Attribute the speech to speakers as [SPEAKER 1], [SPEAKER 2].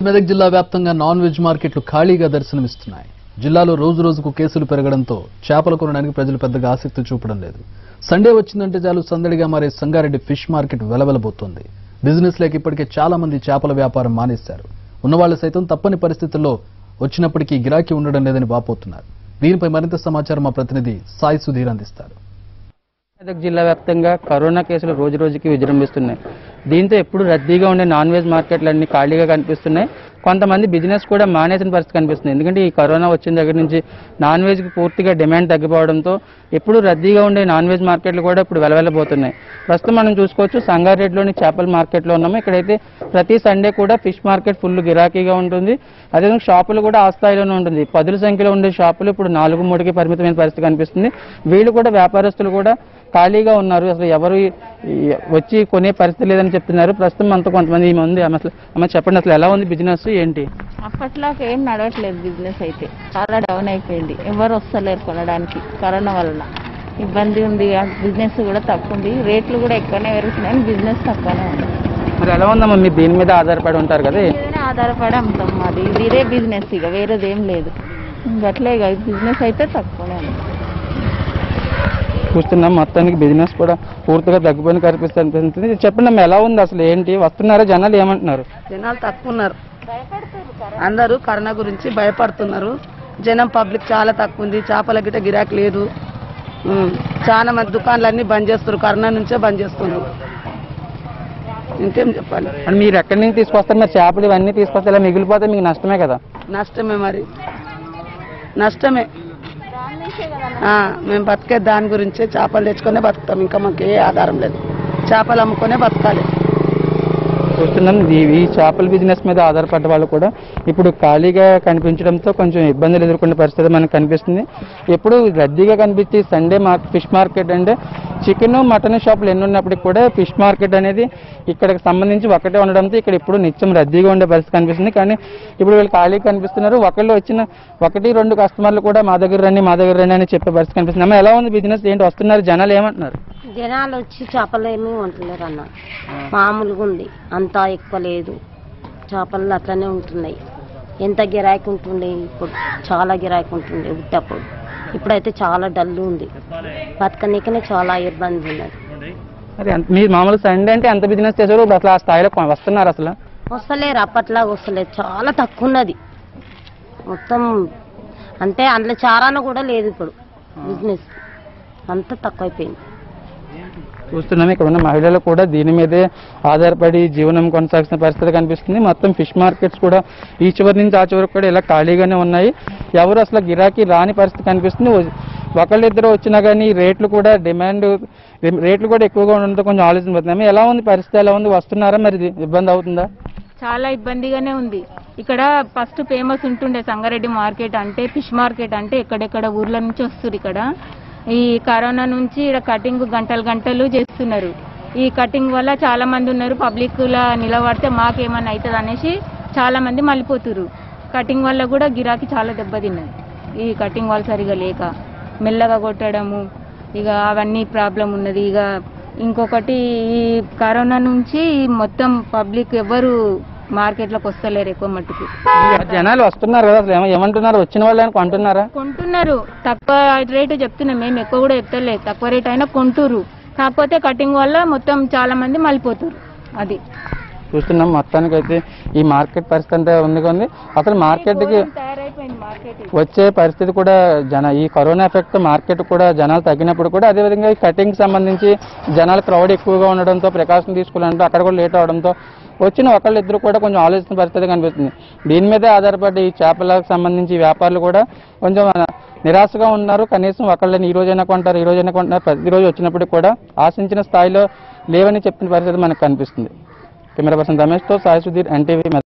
[SPEAKER 1] మెదక్ జిల్లా వ్యాప్తంగా non veg మార్కెట్లు ఖాళీగా దర్శనమిస్తున్నాయి జిల్లాలో రోజు రోజుకు కేసులు పెరగడంతో చేపలు కొనడానికి ప్రజలు పెద్దగా ఆసక్తి చూపడం లేదు సండే వచ్చిందంటే చాలు సందడిగా మారే సంగారెడ్డి ఫిష్ మార్కెట్ వెలవెలబోతోంది బిజినెస్ లేక ఇప్పటికే చాలా మంది చేపల వ్యాపారం మానేశారు ఉన్నవాళ్లు సైతం తప్పని పరిస్థితుల్లో వచ్చినప్పటికీ గిరాకీ ఉండడం లేదని వాపోతున్నారు దీనిపై మరింత సమాచారం మా ప్రతినిధి సాయి సుధీర్ అందిస్తారు
[SPEAKER 2] మెదక్ జిల్లా వ్యాప్తంగా కరోనా కేసులు రోజు రోజుకి విజృంభిస్తున్నాయి దీంతో ఎప్పుడు రద్దీగా ఉండే నాన్ వెజ్ మార్కెట్లన్నీ ఖాళీగా కనిపిస్తున్నాయి కొంతమంది బిజినెస్ కూడా మానేసిన పరిస్థితి కనిపిస్తుంది ఎందుకంటే ఈ కరోనా వచ్చిన దగ్గర నుంచి నాన్ వెజ్కి పూర్తిగా డిమాండ్ తగ్గిపోవడంతో ఎప్పుడు రద్దీగా ఉండే నాన్ వెజ్ మార్కెట్లు కూడా ఇప్పుడు వెలవెలబోతున్నాయి ప్రస్తుతం మనం చూసుకోవచ్చు సంగారెడ్డిలోని చేపల మార్కెట్లో ఉన్నాము ఇక్కడైతే ప్రతి సండే కూడా ఫిష్ మార్కెట్ ఫుల్ గిరాకీగా ఉంటుంది అదేవిధంగా షాపులు కూడా ఆ స్థాయిలోనే ఉంటుంది పదుల సంఖ్యలో ఉండే షాపులు ఇప్పుడు నాలుగు మూడుకి పరిమితమైన పరిస్థితి కనిపిస్తుంది వీళ్ళు కూడా వ్యాపారస్తులు కూడా ఖాళీగా ఉన్నారు అసలు ఎవరు ఈ- ఈ- వచ్చి కొనే పరిస్థితి లేదని చెప్తున్నారు ప్రస్తుతం మనతో కొంతమంది ఈమె ఉంది ఆమె అసలు అమ్మ చెప్పండి అసలు ఎలా ఉంది బిజినెస్ ఏంటి
[SPEAKER 3] అప్పట్లాగా ఏం నడవట్లేదు బిజినెస్ అయితే చాలా డౌన్ అయిపోయింది ఎవరు వస్తలేరు కొనడానికి కరోనా వలన ఇబ్బంది ఉంది బిజినెస్ కూడా తక్కువ ఉంది రేట్లు కూడా ఎక్కువనే పెరుగుతున్నాయి బిజినెస్ తక్కువనే ఉంది
[SPEAKER 2] మరి ఎలా ఉందమ్మా మీరు దీని మీద ఆధారపడి ఉంటారు కదా
[SPEAKER 3] దీనిపైనే ఆధారపడి అమ్ముతాం మాది ఇది ఇదే బిజినెస్ ఇక వేరేది ఏం లేదు ఇంకట్లే ఇక బిజినెస్ అయితే తక్కువనే ఉంది
[SPEAKER 2] చూస్తున్నాం మొత్తానికి బిజినెస్ కూడా పూర్తిగా తగ్గిపోయిన కనిపిస్తుంది చెప్పండి అమ్మా ఎలా ఉంది అసలు ఏంటి వస్తున్నారా జనాలు ఏమంటున్నారు
[SPEAKER 4] జనాలు తక్కువ ఉన్నారు అందరూ కరోనా గురించి భయపడుతున్నారు జనం పబ్లిక్ చాలా తక్కువ ఉంది చేపల గిట్ట గిరాకీ లేదు ఉమ్, చాలా మంది దుకాణాలన్నీ బంద్ చేస్తారు కరోనా నుంచే బంద్ చేస్తున్నారు ఇంకేం చెప్పాలి
[SPEAKER 2] మరి మీరు ఎక్కడి నుంచి తీసుకొస్తారు మరి చేపలు ఇవన్నీ తీసుకొస్తే ఇలా మిగిలిపోతే మీకు నష్టమే కదా
[SPEAKER 4] నష్టమే మరి నష్టమే ఆ, మేము బతికే దాని గురించే చేపలు తెచ్చుకునే బతుకుతాం ఇంకా మాకు ఏ ఆధారం లేదు చేపలు అమ్ముకునే బతకాలి
[SPEAKER 2] చూస్తున్నాం ఈ ఈ చేపల బిజినెస్ మీద ఆధారపడ్డ వాళ్ళు కూడా ఇప్పుడు ఖాళీగా కనిపించడంతో కొంచెం ఇబ్బందులు ఎదుర్కొనే పరిస్థితి మనకు కనిపిస్తుంది ఎప్పుడు రద్దీగా కనిపించి సండే మార్కెట్ ఫిష్ మార్కెట్ అంటే చికెన్ మటన్ షాపులు ఎన్ని ఉన్నప్పటికీ కూడా ఫిష్ మార్కెట్ అనేది ఇక్కడికి సంబంధించి ఒకటే ఉండడంతో ఇక్కడ ఇప్పుడు నిత్యం రద్దీగా ఉండే పరిస్థితి కనిపిస్తుంది కానీ ఇప్పుడు వీళ్ళు ఖాళీగా కనిపిస్తున్నారు ఒకళ్ళు వచ్చిన ఒకటి రెండు కస్టమర్లు కూడా మా దగ్గర రండి మా దగ్గర రండి అని చెప్పే పరిస్థితి కనిపిస్తుంది అమ్మ ఎలా ఉంది బిజినెస్ ఏంటి వస్తున్నారు జనాలు ఏమంటున్నారు
[SPEAKER 5] జనాలు వచ్చి చేపలు ఏమీ వంటలేరు అన్న మామూలుగా ఉంది అంతా ఎక్కువ లేదు చేపలు అట్లనే ఉంటున్నాయి ఎంత గిరాకీ ఉంటుండే ఇప్పుడు చాలా గిరాకీ ఉంటుండే ఉట్టప్పుడు ఇప్పుడైతే చాలా డల్ ఉంది బతకనీకనే చాలా ఇబ్బంది ఉన్నది
[SPEAKER 2] మరి ఎంత- మీరు మామూలు సండే అంటే ఎంత బిజినెస్ చేశారు ఇప్పుడు అసలు ఆ స్థాయిలో కొ- వస్తున్నారు అసలు
[SPEAKER 5] వస్తలేరు అప్పట్లాగా వస్తలేదు చాలా తక్కువ ఉన్నది మొత్తం అంటే అందులో చారాన కూడా లేదు ఇప్పుడు బిజినెస్ అంతా తక్కువైపోయింది
[SPEAKER 2] చూస్తున్నాం ఇక్కడ ఉన్న మహిళలు కూడా దీని మీదే ఆధారపడి జీవనం కొనసాగుతున్న పరిస్థితి కనిపిస్తుంది మొత్తం ఫిష్ మార్కెట్స్ కూడా ఈ చివరి నుంచి ఆ చివరికి కూడా ఇలా ఖాళీగానే ఉన్నాయి ఎవరు అసలు గిరాకీ రాని పరిస్థితి కనిపిస్తుంది ఒకళ్ళిద్దరు వచ్చినా కానీ రేట్లు కూడా డిమాండ్ రేట్లు కూడా ఎక్కువగా ఉండడంతో కొంచెం ఆలోచన పడుతున్నాయి ఎలా ఉంది పరిస్థితి ఎలా ఉంది వస్తున్నారా మరి ఇది ఇబ్బంది అవుతుందా
[SPEAKER 6] చాలా ఇబ్బందిగానే ఉంది ఇక్కడ ఫస్ట్ ఫేమస్ ఉంటుండే సంగారెడ్డి మార్కెట్ అంటే ఫిష్ మార్కెట్ అంటే ఎక్కడెక్కడ ఊర్ల నుంచి వస్తారు ఇక్కడ ఈ కరోనా నుంచి ఇక్కడ కటింగ్ గంటలు గంటలు చేస్తున్నారు ఈ కటింగ్ వల్ల చాలా మంది ఉన్నారు పబ్లిక్ లా నిలబడితే మాకేమన్నా అవుతుంది అనేసి చాలా మంది మళ్ళీపోతున్నారు కటింగ్ వల్ల కూడా గిరాకీ చాలా దెబ్బతిన్నది ఈ కటింగ్ వల్ల సరిగా లేక మెల్లగా కొట్టడము ఇక అవన్నీ ప్రాబ్లం ఉన్నది ఇక ఇంకొకటి ఈ కరోనా నుంచి మొత్తం పబ్లిక్ ఎవరు మార్కెట్లోకి వస్తలేరు ఎక్కువ మట్టుకు
[SPEAKER 2] జనాలు వస్తున్నారు కదా అసలు ఏమ- ఏమంటున్నారు వచ్చిన వాళ్ళు కొంటున్నారా
[SPEAKER 6] కొంటున్నారు తక్కువ రేటు చెప్తున్నాం మేము ఎక్కువ కూడా చెప్తలేదు తక్కువ రేట్ అయినా కొంటురు కాకపోతే కటింగ్ వల్ల మొత్తం చాలా మంది మళ్ళీపోతురు అది
[SPEAKER 2] చూస్తున్నాం మొత్తానికి అయితే ఈ మార్కెట్ పరిస్థితి అంతా ఉంది కొంది అసలు మార్కెట్కి
[SPEAKER 6] తయారైపోయింది మార్కెట్
[SPEAKER 2] వచ్చే పరిస్థితి కూడా జన ఈ కరోనా ఎఫెక్ట్ మార్కెట్ కూడా జనాలు తగ్గినప్పుడు కూడా అదేవిధంగా ఈ కటింగ్ సంబంధించి జనాలు క్రౌడ్ ఎక్కువగా ఉండడంతో ప్రికాషన్ తీసుకోవాలంటే అక్కడ కూడా లేట్ అవడంతో వచ్చిన ఒకళ్ళు ఇద్దరు కూడా కొంచెం ఆలోచించిన పరిస్థితి కనిపిస్తుంది దీని మీదే ఆధారపడి ఈ చేపలకు సంబంధించి వ్యాపారులు కూడా కొంచెం నిరాశగా ఉన్నారు కనీసం ఒకళ్ళని ఈ రోజైనా కొంటారు ఈ రోజైనా కొంటారు ప్రతిరోజు వచ్చినప్పటికి కూడా ఆశించిన స్థాయిలో లేవని చెప్పిన పరిస్థితి మనకు కనిపిస్తుంది కెమెరా పర్సన్ రమేష్తో సాయి సుధీర్ ఎన్టీవీ